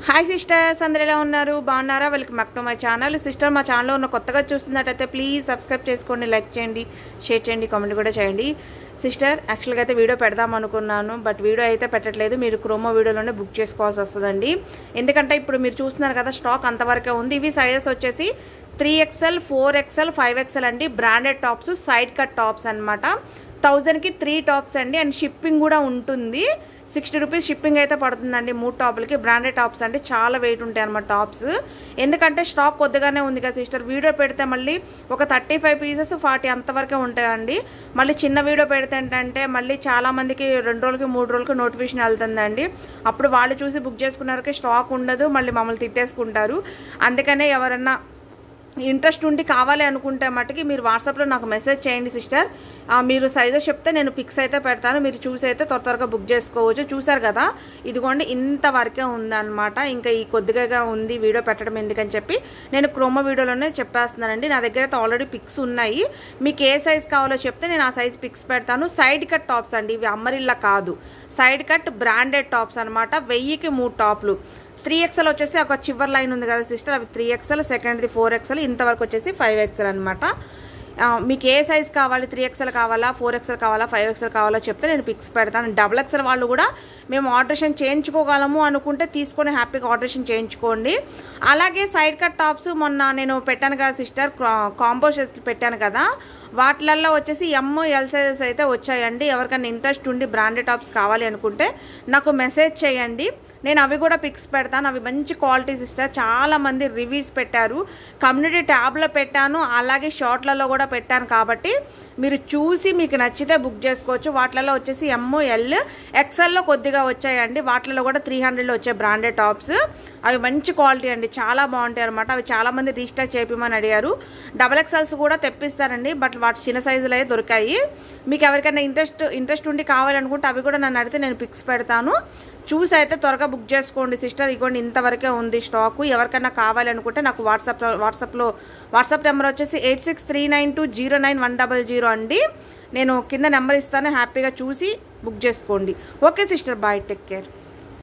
hi sisters అందరు ఎలా ఉన్నారు బాగున్నారా welcome back to my channel sister మా ఛానల్లో ఉన్న కొత్తగా చూస్తున్నట్టయితే ప్లీజ్ సబ్స్క్రైబ్ చేసుకోండి లైక్ చేయండి షేర్ చేయండి కామెంట్ కూడా చేయండి సిస్టర్ యాక్చువల్గా అయితే వీడియో పెడదాం అనుకున్నాను బట్ వీడియో అయితే పెట్టట్లేదు మీరు క్రోమో వీడియోలోనే బుక్ చేసుకోవాల్సి వస్తుందండి ఎందుకంటే ఇప్పుడు మీరు చూస్తున్నారు కదా స్టాక్ అంతవరకే ఉంది ఇవి సైజెస్ వచ్చేసి three XL four XL five XL అండి branded tops side cut tops అనమాట థౌజండ్కి త్రీ టాప్స్ అండి అండ్ షిప్పింగ్ కూడా ఉంటుంది సిక్స్టీ రూపీస్ షిప్పింగ్ అయితే పడుతుందండి మూడు టాపులకి బ్రాండెడ్ టాప్స్ అంటే చాలా వెయిట్ ఉంటాయి అనమాట టాప్స్ ఎందుకంటే స్టాక్ కొద్దిగానే ఉంది కదా సిస్టర్ వీడియో పెడితే మళ్ళీ ఒక థర్టీ ఫైవ్ పీసెస్ ఫార్టీ అంతవరకే ఉంటాయండి మళ్ళీ చిన్న వీడియో పెడితే ఏంటంటే మళ్ళీ చాలా మందికి రెండు రోజులకి మూడు రోజులకి నోటిఫికేషన్ వెళ్తుందండి అప్పుడు వాళ్ళు చూసి బుక్ చేసుకున్నారకి స్టాక్ ఉండదు మళ్ళీ మమ్మల్ని తిట్టేసుకుంటారు అందుకనే ఎవరన్నా ఇంట్రెస్ట్ ఉండి కావాలి అనుకుంటే మట్టుకి మీరు వాట్సాప్లో నాకు మెసేజ్ చేయండి సిస్టర్ మీరు సైజెస్ చెప్తే నేను పిక్స్ అయితే పెడతాను మీరు చూసి అయితే త్వర త్వరగా బుక్ చేసుకోవచ్చు చూసారు కదా ఇదిగోండి ఇంతవరకే ఉందన్నమాట ఇంకా ఈ కొద్దిగా ఉంది వీడియో పెట్టడం ఎందుకని చెప్పి నేను క్రోమో వీడియోలోనే చెప్పేస్తున్నానండి నా దగ్గర అయితే ఆల్రెడీ పిక్స్ ఉన్నాయి మీకు ఏ సైజ్ కావాలో చెప్తే నేను ఆ సైజ్ పిక్స్ పెడతాను సైడ్ కట్ టాప్స్ అండి ఇవి అమ్మరిల్లా కాదు సైడ్ కట్ బ్రాండెడ్ టాప్స్ అనమాట వెయ్యికి మూడు టాప్లు త్రీ ఎక్స్ఎల్ వచ్చేసి ఒక చివరి లైన్ ఉంది కదా సిస్టర్ అవి త్రీ ఎక్స్ఎల్ సెకండ్ది ఫోర్ ఎక్స్ఎల్ ఇంతవరకు వచ్చేసి ఫైవ్ ఎక్స్ఎల్ అనమాట మీకు ఏ సైజ్ కావాలి త్రీ ఎక్స్ఎల్ కావాలా ఫోర్ ఎక్స్ఎల్ కావాలా ఫైవ్ ఎక్స్ఎల్ కావాలా చెప్తే నేను పిక్స్ పెడతాను డబుల్ ఎక్స్ఎల్ వాళ్ళు కూడా మేము ఆల్టరేషన్ చేయించుకోగలము అనుకుంటే తీసుకొని హ్యాపీగా ఆల్టరేషన్ చేయించుకోండి అలాగే సైడ్ కట్ టాప్స్ మొన్న నేను పెట్టాను కదా సిస్టర్ కాంబో పెట్టాను కదా వాటిలల్లో వచ్చేసి ఎమ్ ఎల్ సైజెస్ అయితే వచ్చాయండి ఎవరికైనా ఇంట్రెస్ట్ ఉండి బ్రాండెడ్ టాప్స్ కావాలి అనుకుంటే నాకు మెసేజ్ చేయండి నేను అవి కూడా పిక్స్ పెడతాను అవి మంచి క్వాలిటీస్ ఇస్తాయి చాలామంది రివ్యూస్ పెట్టారు కమ్యూనిటీ ట్యాబ్లో పెట్టాను అలాగే షార్ట్లలో కూడా పెట్టాను కాబట్టి మీరు చూసి మీకు నచ్చితే బుక్ చేసుకోవచ్చు వాటిలలో వచ్చేసి ఎమ్ ఎల్ ఎక్సెల్లో కొద్దిగా వచ్చాయండి వాటిలో కూడా త్రీ హండ్రెడ్లో వచ్చాయి బ్రాండెడ్ టాప్స్ అవి మంచి క్వాలిటీ అండి చాలా బాగుంటాయి అనమాట అవి చాలామంది రీస్టాక్ చేపిమని అడిగారు డబల్ ఎక్సెల్స్ కూడా తెప్పిస్తారండి బట్ వాటి చిన్న సైజులో అయితే దొరికాయి మీకు ఎవరికైనా ఇంట్రెస్ట్ ఇంట్రెస్ట్ ఉండి కావాలనుకుంటే అవి కూడా నన్ను అడిగితే నేను పిక్స్ పెడతాను చూసి అయితే త్వరగా బుక్ చేసుకోండి సిస్టర్ ఇగోండి ఇంతవరకే ఉంది స్టాకు ఎవరికైనా కావాలి అనుకుంటే నాకు వాట్సాప్ వాట్సాప్లో వాట్సాప్ నెంబర్ వచ్చేసి eight six three nine two zero nine one double zero అండి నేను కింద నెంబర్ ఇస్తాను హ్యాపీగా చూసి బుక్ చేసుకోండి okay sister bye take care